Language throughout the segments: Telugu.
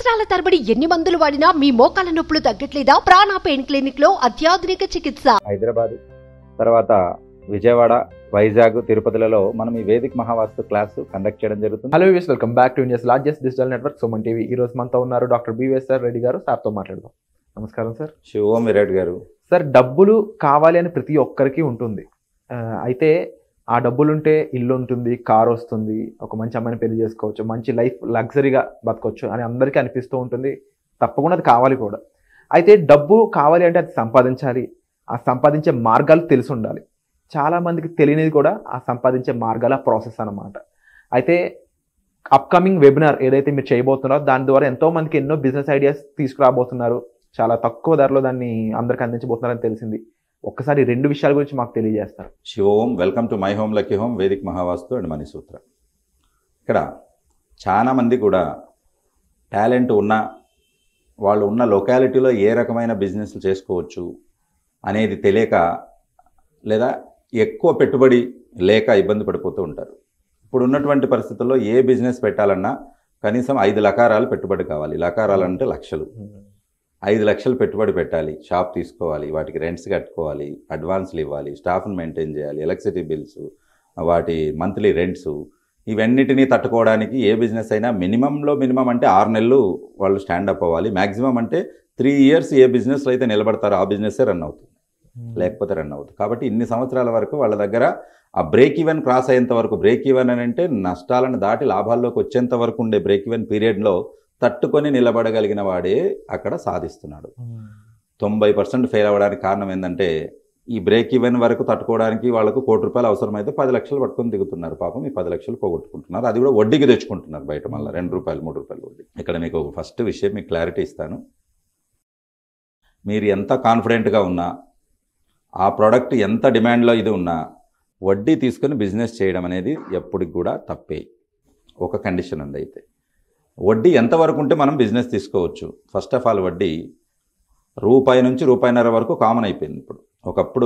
సంవత్సరాల తరబడి ఎన్ని మందులు వాడినా మీ మోకాల నొప్పులు తగ్గట్లేదా ప్రాణ పెయిన్ క్లినిక్ లో అత్యాధునిక చికిత్స హైదరాబాద్ తర్వాత విజయవాడ వైజాగ్ తిరుపతిలలో మనం ఈ వేదిక మహావాస్తు క్లాస్ కండక్ట్ చేయడం జరుగుతుంది hello use welcome back to India's largest digital network Suman TV ఈ రోజు మనతో ఉన్నారు డాక్టర్ బివిఎస్ఆర్ రెడ్డి గారు సార్తో మాట్లాడదాం నమస్కారం సార్ శివోం విరాట్ గారు సార్ డబ్బులు కావాలి అని ప్రతి ఒక్కరికి ఉంటుంది ఆ, అయితే ఆ డబ్బులు ఉంటే ఇల్లు ఉంటుంది కార్ వస్తుంది ఒక మంచి అమ్మాయిని పెళ్లి చేసుకోవచ్చు మంచి లైఫ్ లగ్జరీగా బతకొచ్చు అని అందరికీ అనిపిస్తూ ఉంటుంది తప్పకుండా అది కావాలి కూడా అయితే డబ్బు కావాలి అంటే అది సంపాదించాలి ఆ సంపాదించే మార్గాలు తెలిసి ఉండాలి చాలా మందికి తెలియనిది కూడా ఆ సంపాదించే మార్గాల ప్రాసెస్ అన్నమాట అయితే అప్కమింగ్ వెబినార్ ఏదైతే మీరు చేయబోతున్నారో దాని ద్వారా ఎంతో మందికి ఎన్నో బిజినెస్ ఐడియాస్ తీసుకురాబోతున్నారు చాలా తక్కువ ధరలో దాన్ని అందరికి అందించబోతున్నారని తెలిసింది ఒక్కసారి ఈ రెండు విషయాల గురించి మాకు తెలియజేస్తారు Shivom welcome to my home lucky home వేదిక మహావాస్తు అండ్ మనీ సూత్ర ఇక్కడ చాలా మంది కూడా టాలెంట్ ఉన్న వాళ్ళు ఉన్న లొకాలిటీలో ఏ రకమైన బిజినెస్లు చేసుకోవచ్చు అనేది తెలియక లేదా ఎక్కువ పెట్టుబడి లేక ఇబ్బంది పడిపోతూ ఉంటారు ఇప్పుడు ఉన్నటువంటి పరిస్థితుల్లో ఏ బిజినెస్ పెట్టాలన్నా కనీసం ఐదు లకారాలు పెట్టుబడి కావాలి లకారాలు అంటే లక్షలు ఐదు లక్షలు పెట్టుబడి పెట్టాలి షాప్ తీసుకోవాలి వాటికి రెంట్స్ కట్టుకోవాలి అడ్వాన్స్లు ఇవ్వాలి స్టాఫ్ని మెయింటైన్ చేయాలి ఎలక్ట్రిసిటీ బిల్స్ వాటి మంత్లీ రెంట్స్ ఇవన్నిటినీ తట్టుకోవడానికి ఏ బిజినెస్ అయినా మినిమంలో మినిమం అంటే ఆరు నెలలు వాళ్ళు స్టాండప్ అవ్వాలి మ్యాక్సిమం అంటే త్రీ ఇయర్స్ ఏ బిజినెస్లో అయితే నిలబడతారో ఆ బిజినెస్సే రన్ అవుతుంది లేకపోతే రన్ అవుతుంది కాబట్టి ఇన్ని సంవత్సరాల వరకు వాళ్ళ దగ్గర ఆ బ్రేక్ ఈవెన్ క్రాస్ అయ్యేంత వరకు బ్రేక్ ఈవెన్ అని అంటే నష్టాలను దాటి లాభాల్లోకి వచ్చేంత వరకు ఉండే బ్రేక్ ఈవెన్ పీరియడ్లో తట్టుకొని నిలబడగలిగిన వాడే అక్కడ సాధిస్తున్నాడు తొంభై పర్సెంట్ ఫెయిల్ అవ్వడానికి కారణం ఏంటంటే ఈ బ్రేక్ ఈవెన్ వరకు తట్టుకోవడానికి వాళ్ళకు కోటి రూపాయలు అవసరమైతే పది లక్షలు పట్టుకొని దిగుతున్నారు పాపం ఈ పది లక్షలు పోగొట్టుకుంటున్నారు అది కూడా వడ్డీకి తెచ్చుకుంటున్నారు బయట మళ్ళీ రెండు రూపాయలు మూడు రూపాయలు వడ్డీ ఇక్కడ మీకు ఒక ఫస్ట్ విషయం మీకు క్లారిటీ ఇస్తాను మీరు ఎంత కాన్ఫిడెంట్గా ఉన్నా ఆ ప్రోడక్ట్ ఎంత డిమాండ్లో ఇది ఉన్నా వడ్డీ తీసుకొని బిజినెస్ చేయడం అనేది ఎప్పటికి కూడా తప్పే ఒక కండిషన్ ఉంది అయితే వడ్డీ ఎంతవరకు ఉంటే మనం బిజినెస్ తీసుకోవచ్చు ఫస్ట్ ఆఫ్ ఆల్ వడ్డీ రూపాయి నుంచి రూపాయిన్నర వరకు కామన్ అయిపోయింది ఇప్పుడు ఒకప్పుడు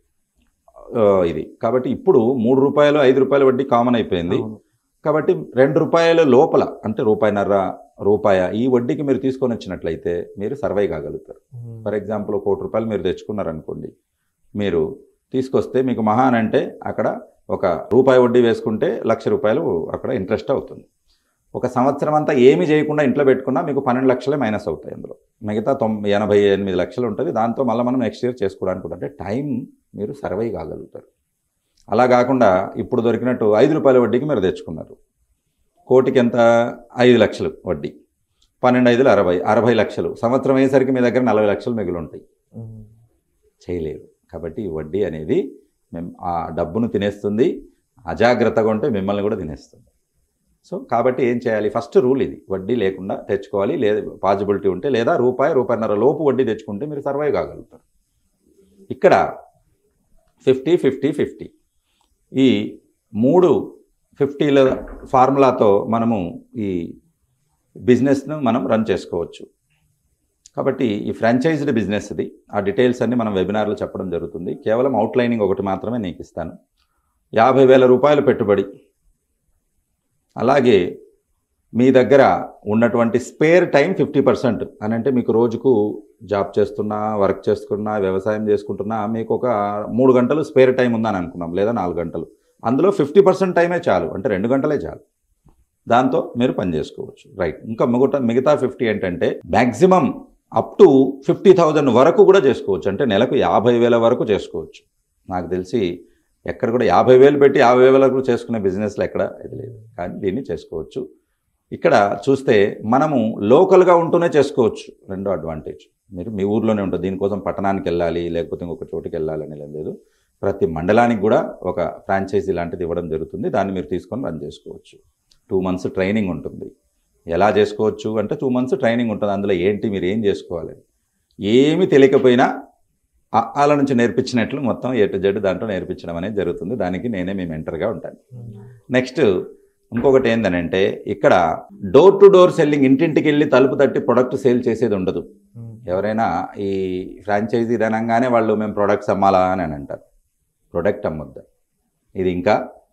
ఆ, ఇది కాబట్టి ఇప్పుడు మూడు రూపాయలు ఐదు రూపాయల వడ్డీ కామన్ అయిపోయింది కాబట్టి రెండు రూపాయల లోపల అంటే రూపాయిన్నర రూపాయ ఈ వడ్డీకి మీరు తీసుకొని వచ్చినట్లయితే మీరు సర్వై కాగలుగుతారు ఫర్ ఎగ్జాంపుల్ ఒక కోటి రూపాయలు మీరు తెచ్చుకున్నారనుకోండి మీరు తీసుకొస్తే మీకు మహా అని అంటే అక్కడ ఒక రూపాయి వడ్డీ వేసుకుంటే లక్ష రూపాయలు అక్కడ ఇంట్రెస్ట్ అవుతుంది ఒక సంవత్సరం అంతా ఏమీ చేయకుండా ఇంట్లో పెట్టుకున్నా మీకు పన్నెండు లక్షలే మైనస్ అవుతాయి అందులో మిగతా తొంభై ఎనభై ఎనిమిది లక్షలు ఉంటుంది దాంతో మళ్ళీ మనం నెక్స్ట్ ఇయర్ చేసుకోవడానికి ఉంటుంది. అంటే టైం మీరు సర్వై కాగలుగుతారు అలా కాకుండా ఇప్పుడు దొరికినట్టు ఐదు రూపాయల వడ్డీకి మీరు తెచ్చుకున్నారు కోటికి ఎంత ఐదు లక్షలు వడ్డీ పన్నెండు ఐదులు అరవై అరవై లక్షలు సంవత్సరం అయ్యేసరికి మీ దగ్గర నలభై లక్షలు మిగిలి ఉంటాయి చేయలేరు కాబట్టి ఈ వడ్డీ అనేది మేము ఆ డబ్బును తినేస్తుంది అజాగ్రత్తగా ఉంటే మిమ్మల్ని కూడా తినేస్తుంది సో కాబట్టి ఏం చేయాలి ఫస్ట్ రూల్ ఇది వడ్డీ లేకుండా తెచ్చుకోవాలి లేదా పాజిబిలిటీ ఉంటే లేదా రూపాయి రూపాయిన్నర లోపు వడ్డీ తెచ్చుకుంటే మీరు సర్వైవ్ కాగలుగుతారు ఇక్కడ ఫిఫ్టీ ఫిఫ్టీ ఫిఫ్టీ ఈ మూడు ఫిఫ్టీల ఫార్ములాతో మనము ఈ బిజినెస్ను మనం రన్ చేసుకోవచ్చు కాబట్టి ఈ ఫ్రాంచైజ్డ్ బిజినెస్ ఇది ఆ డీటెయిల్స్ అన్ని మనం వెబినార్లో చెప్పడం జరుగుతుంది కేవలం అవుట్లైనింగ్ ఒకటి మాత్రమే నీకు ఇస్తాను యాభై వేల రూపాయల పెట్టుబడి అలాగే మీ దగ్గర ఉన్నటువంటి స్పేర్ టైం ఫిఫ్టీ పర్సెంట్ అని అంటే మీకు రోజుకు జాబ్ చేస్తున్నా వర్క్ చేసుకున్నా వ్యవసాయం చేసుకుంటున్నా మీకు ఒక మూడు గంటలు స్పేర్ టైం ఉందని అనుకున్నాం లేదా నాలుగు గంటలు అందులో ఫిఫ్టీ పర్సెంట్ టైమే చాలు అంటే రెండు గంటలే చాలు దాంతో మీరు పని చేసుకోవచ్చు రైట్ ఇంకా మిగతా మిగతా ఫిఫ్టీ ఏంటంటే maximum up to fifty thousand వరకు కూడా చేసుకోవచ్చు అంటే నెలకు యాభై వేల వరకు చేసుకోవచ్చు నాకు తెలిసి ఎక్కడ కూడా యాభై వేలు పెట్టి యాభై వేల వరకు చేసుకునే బిజినెస్లో ఎక్కడ ఇది లేదు కానీ దీన్ని చేసుకోవచ్చు ఇక్కడ చూస్తే మనము లోకల్గా ఉంటూనే చేసుకోవచ్చు రెండో అడ్వాంటేజ్ మీరు మీ ఊర్లోనే ఉంటుంది దీనికోసం పట్టణానికి వెళ్ళాలి లేకపోతే ఇంకొక చోటుకి వెళ్ళాలని ఏం లేదు ప్రతి మండలానికి కూడా ఒక ఫ్రాంచైజీ లాంటిది ఇవ్వడం జరుగుతుంది దాన్ని మీరు తీసుకొని రన్ చేసుకోవచ్చు టూ మంత్స్ ట్రైనింగ్ ఉంటుంది ఎలా చేసుకోవచ్చు అంటే టూ మంత్స్ ట్రైనింగ్ ఉంటుంది అందులో ఏంటి మీరు ఏం చేసుకోవాలి ఏమీ తెలియకపోయినా అల నుంచి నేర్పించినట్లు మొత్తం ఏ టు జెడ్ దాంట్లో నేర్పించడం అనేది జరుగుతుంది దానికి నేనే మీ మెంటర్గా ఉంటాను నెక్స్ట్ ఇంకొకటి ఏందనంటే ఇక్కడ డోర్ టు డోర్ సెల్లింగ్ ఇంటింటికి వెళ్ళి తలుపు తట్టి ప్రొడక్ట్ సేల్ చేసేది ఉండదు ఎవరైనా ఈ ఫ్రాంచైజీ అనగానే వాళ్ళు మేము ప్రొడక్ట్స్ అమ్మాలా అని అని అంటారు ప్రొడక్ట్ అమ్మొద్దు ఇది ఇంకా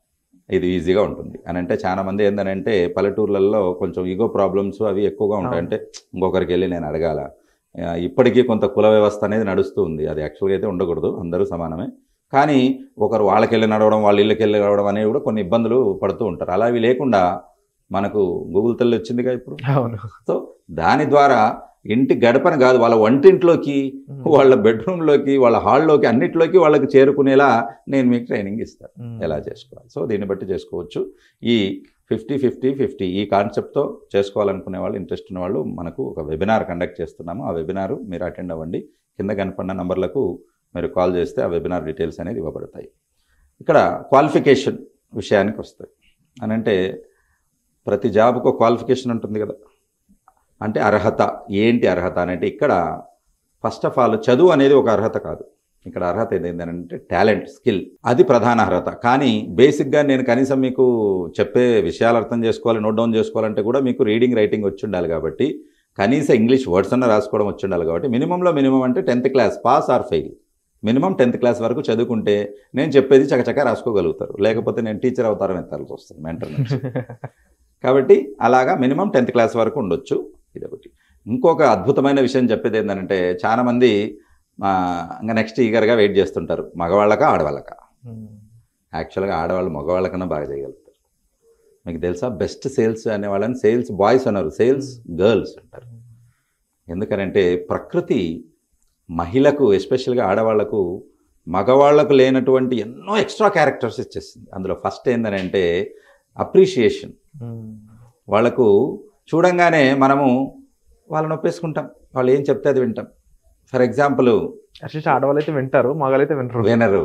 ఇది ఈజీగా ఉంటుంది అని అంటే చాలా మంది ఏంటంటే పల్లెటూర్లలో కొంచెం ఈగో ప్రాబ్లమ్స్ అవి ఎక్కువగా ఉంటాయి అవును. అంటే ఇంకొకరికి వెళ్ళి నేను అడగాల ఆ, ఇప్పటికీ కొంత కుల వ్యవస్థ అనేది నడుస్తూ ఉంది అది యాక్చువల్గా అయితే ఉండకూడదు అందరూ సమానమే కానీ ఒకరు వాళ్ళకి వెళ్ళి నడవడం వాళ్ళ ఇళ్ళకి వెళ్ళి నడవడం అనేవి కూడా కొన్ని ఇబ్బందులు పడుతూ ఉంటారు అలా అవి లేకుండా మనకు గూగుల్ తల్లి వచ్చిందిగా ఇప్పుడు అవును సో దాని ద్వారా ఇంటి గడపని కాదు వాళ్ళ వంటింట్లోకి వాళ్ళ బెడ్రూమ్లోకి వాళ్ళ హాల్లోకి అన్నిట్లోకి వాళ్ళకి చేరుకునేలా నేను మీకు ట్రైనింగ్ ఇస్తాను మ్మ్. ఎలా చేసుకోవాలి సో దీన్ని బట్టి చేసుకోవచ్చు ఈ ఫిఫ్టీ ఫిఫ్టీ ఫిఫ్టీ ఈ కాన్సెప్ట్తో చేసుకోవాలనుకునే వాళ్ళు ఇంట్రెస్ట్ ఉన్న వాళ్ళు మనకు ఒక వెబినార్ కండక్ట్ చేస్తున్నాము ఆ వెబినార్ మీరు అటెండ్ అవ్వండి కింద కనపడిన నంబర్లకు మీరు కాల్ చేస్తే ఆ వెబినార్ డీటెయిల్స్ అనేది ఇవ్వబడతాయి ఇక్కడ క్వాలిఫికేషన్ విషయానికి వస్తాయి అని అంటే ప్రతి జాబ్కు ఒక క్వాలిఫికేషన్ ఉంటుంది కదా అంటే అర్హత ఏంటి అర్హత అని అంటే ఇక్కడ ఫస్ట్ ఆఫ్ ఆల్ చదువు అనేది ఒక అర్హత కాదు ఇక్కడ అర్హత ఏంటంటే టాలెంట్ స్కిల్ అది ప్రధాన అర్హత కానీ బేసిక్గా నేను కనీసం మీకు చెప్పే విషయాలు అర్థం చేసుకోవాలి నోట్ డౌన్ చేసుకోవాలంటే కూడా మీకు రీడింగ్ రైటింగ్ వచ్చి ఉండాలి కాబట్టి కనీసం ఇంగ్లీష్ వర్డ్స్ అన్న రాసుకోవడం వచ్చి ఉండాలి కాబట్టి మినిమంలో మినిమం అంటే tenth class pass or fail minimum tenth class వరకు చదువుకుంటే నేను చెప్పేది చకచక రాసుకోగలుగుతారు లేకపోతే నేను టీచర్ అవతారం ఎత్తాల్సి వస్తుంది మెంటర్ నుంచి కాబట్టి అలాగా మినిమం టెన్త్ క్లాస్ వరకు ఉండొచ్చు ఇదొకటి ఇంకొక అద్భుతమైన విషయం చెప్పేది ఏంటంటే చాలామంది ఇంకా నెక్స్ట్ ఈగర్గా వెయిట్ చేస్తుంటారు మగవాళ్ళకా ఆడవాళ్ళకా మ్మ్. యాక్చువల్గా ఆడవాళ్ళు మగవాళ్ళకన్నా బాగా చేయగలుగుతారు మీకు తెలుసా బెస్ట్ సేల్స్ అనే వాళ్ళని సేల్స్ బాయ్స్ అన్నారు సేల్స్ గర్ల్స్ అంటారు ఎందుకనంటే ప్రకృతి మహిళకు ఎస్పెషల్గా ఆడవాళ్లకు మగవాళ్లకు లేనటువంటి ఎన్నో ఎక్స్ట్రా క్యారెక్టర్స్ ఇచ్చేసింది అందులో ఫస్ట్ ఏంటంటే అప్రిషియేషన్ మ్మ్. వాళ్ళకు చూడంగానే మనము వాళ్ళని ఒప్పేసుకుంటాం వాళ్ళు ఏం చెప్తే అది వింటాం ఫర్ ఎగ్జాంపుల్ అట్లీస్ట్ ఆడవాళ్ళు అయితే వింటారు మగాళ్ళు అయితే వినరు వినరు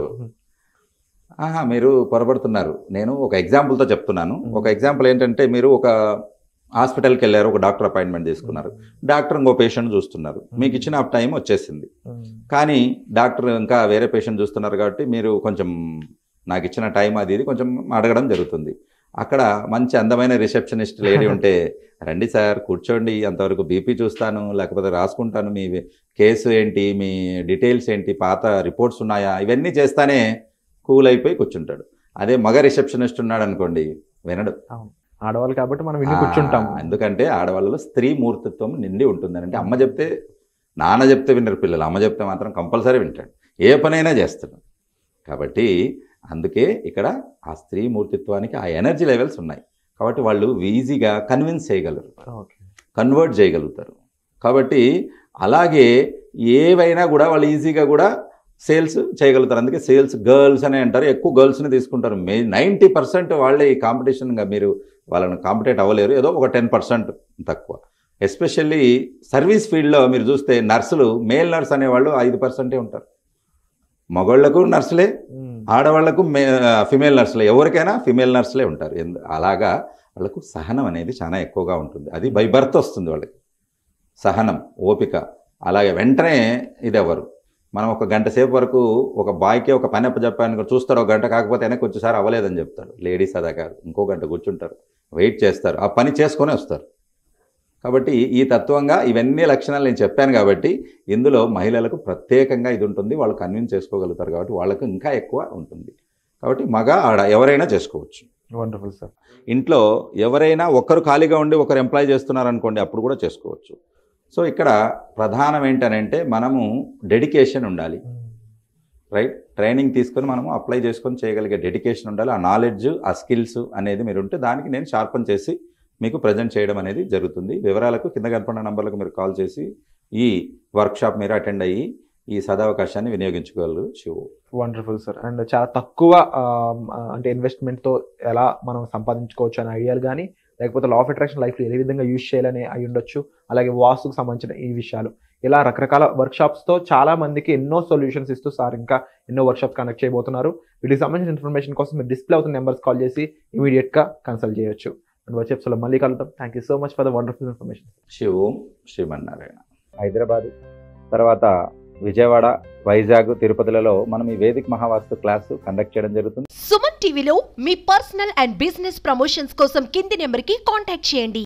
ఆహా మీరు పొరపడుతున్నారు నేను ఒక ఎగ్జాంపుల్తో చెప్తున్నాను ఒక ఎగ్జాంపుల్ ఏంటంటే మీరు ఒక హాస్పిటల్కి వెళ్ళారు ఒక డాక్టర్ అపాయింట్మెంట్ తీసుకున్నారు డాక్టర్ ఇంకో పేషెంట్ చూస్తున్నారు మీకు ఇచ్చిన టైం వచ్చేసింది మ్మ్. కానీ డాక్టర్ ఇంకా వేరే పేషెంట్ చూస్తున్నారు కాబట్టి మీరు కొంచెం నాకు ఇచ్చిన టైం అది ఇది కొంచెం అడగడం జరుగుతుంది అక్కడ మంచి అందమైన రిసెప్షనిస్ట్ లేడీ ఉంటే రండి సార్ కూర్చోండి అంతవరకు బీపీ చూస్తాను లేకపోతే రాసుకుంటాను మీ కేసు ఏంటి మీ డీటెయిల్స్ ఏంటి పాత రిపోర్ట్స్ ఉన్నాయా ఇవన్నీ చేస్తానే కూల్ అయిపోయి కూర్చుంటాడు అదే మగ రిసెప్షనిస్ట్ ఉన్నాడు అనుకోండి వినడు ఆడవాళ్ళు కాబట్టి మనం విని కూర్చుంటాం ఆ, ఎందుకంటే ఆడవాళ్ళలో స్త్రీ మూర్తిత్వం నిండి ఉంటుంది అంటే అమ్మ చెప్తే నాన్న చెప్తే వినరు పిల్లలు అమ్మ చెప్తే మాత్రం కంపల్సరీ వింటాడు ఏ పనైనా చేస్తాడు కాబట్టి అందుకే ఇక్కడ ఆ స్త్రీ మూర్తిత్వానికి ఆ ఎనర్జీ లెవెల్స్ ఉన్నాయి కాబట్టి వాళ్ళు ఈజీగా కన్విన్స్ చేయగలరు ఓకే కన్వర్ట్ చేయగలుగుతారు కాబట్టి అలాగే ఏవైనా కూడా వాళ్ళు ఈజీగా కూడా సేల్స్ చేయగలుగుతారు అందుకే సేల్స్ గర్ల్స్ అని అంటారు ఎక్కువ గర్ల్స్ని తీసుకుంటారు మే నైంటీ పర్సెంట్ వాళ్ళే ఈ కాంపిటీషన్గా మీరు వాళ్ళని కాంపిటేట్ అవ్వలేరు ఏదో ఒక టెన్ పర్సెంట్ తక్కువ ఎస్పెషల్లీ సర్వీస్ ఫీల్డ్లో మీరు చూస్తే నర్సులు మేల్ నర్స్ అనేవాళ్ళు ఐదు పర్సెంటే ఉంటారు మగవాళ్లకు నర్సులే మ్మ్. ఆడవాళ్లకు మే ఫిమేల్ నర్సులే ఎవరికైనా ఫిమేల్ నర్సులే ఉంటారు ఎందు అలాగా వాళ్ళకు సహనం అనేది చాలా ఎక్కువగా ఉంటుంది అది బై బర్త్ వస్తుంది వాళ్ళకి సహనం ఓపిక అలాగే వెంటనే ఇది ఎవరు మనం ఒక గంట సేపు వరకు ఒక బాయ్కి ఒక పని చెప్పాను చూస్తారు ఒక గంట కాకపోతే వెనక్కి వచ్చేసారి అవ్వలేదని చెప్తాడు లేడీస్ అదా కాదు ఇంకో గంట కూర్చుంటారు వెయిట్ చేస్తారు ఆ పని చేసుకొని వస్తారు కాబట్టి ఈ తత్వంగా ఇవన్నీ లక్షణాలు నేను చెప్పాను కాబట్టి ఇందులో మహిళలకు ప్రత్యేకంగా ఇది ఉంటుంది వాళ్ళు కన్విన్స్ చేసుకోగలుగుతారు కాబట్టి వాళ్ళకు ఇంకా ఎక్కువ ఉంటుంది కాబట్టి మగ ఆడ ఎవరైనా చేసుకోవచ్చు వండర్ఫుల్ సార్ ఇంట్లో ఎవరైనా ఒకరు ఖాళీగా ఉండి ఒకరు ఎంప్లాయ్ చేస్తున్నారనుకోండి అప్పుడు కూడా చేసుకోవచ్చు సో ఇక్కడ ప్రధానం ఏంటనంటే మనము డెడికేషన్ ఉండాలి రైట్ ట్రైనింగ్ తీసుకొని మనము అప్లై చేసుకొని చేయగలిగే డెడికేషన్ ఉండాలి ఆ నాలెడ్జ్ ఆ స్కిల్స్ అనేది మీరు ఉంటే దానికి నేను షార్పన్ చేసి మీకు ప్రజెంట్ చేయడం అనేది జరుగుతుంది వివరాలకు కింద కనపడిన నంబర్లకు మీరు కాల్ చేసి ఈ వర్క్షాప్ మీరు అటెండ్ అయ్యి ఈ సదావకాశాన్ని వినియోగించుకోగలరు శివు వండర్ఫుల్ సార్ అండ్ చాలా తక్కువ ఆమ్, ఆ, అంటే investment తో ఎలా మనం సంపాదించుకోవచ్చు అనే ఐడియాలు కానీ లేకపోతే లా ఆఫ్ అట్రాక్షన్ లైఫ్లో ఏ విధంగా యూజ్ చేయాలని అయి ఉండొచ్చు అలాగే వాస్తుకు సంబంధించిన ఈ విషయాలు ఇలా రకరకాల workshops తో చాలా మందికి ఎన్నో సొల్యూషన్స్ ఇస్తూ సార్ ఇంకా ఎన్నో వర్క్షాప్స్ కండక్ట్ చేయబోతున్నారు వీటికి సంబంధించిన ఇన్ఫర్మేషన్ కోసం మీరు డిస్ప్లే అవుతున్న నెంబర్స్ కాల్ చేసి immediate గా కన్సల్ట్ చేయొచ్చు అండ్ వచ్చే episode లో మళ్ళీ కలుద్దాం thank you so much for the wonderful information Shivam Srimannarayana Hyderabad తర్వాత విజయవాడ వైజాగ్ తిరుపతిలలో మనం ఈ వేదిక మహావాస్తు క్లాసు కండక్ట్ చేయడం జరుగుతుంది సుమన్ టీవీలో మీ పర్సనల్ అండ్ బిజినెస్ ప్రమోషన్స్ కోసం కింది నెంబర్కి కాంటాక్ట్ చేయండి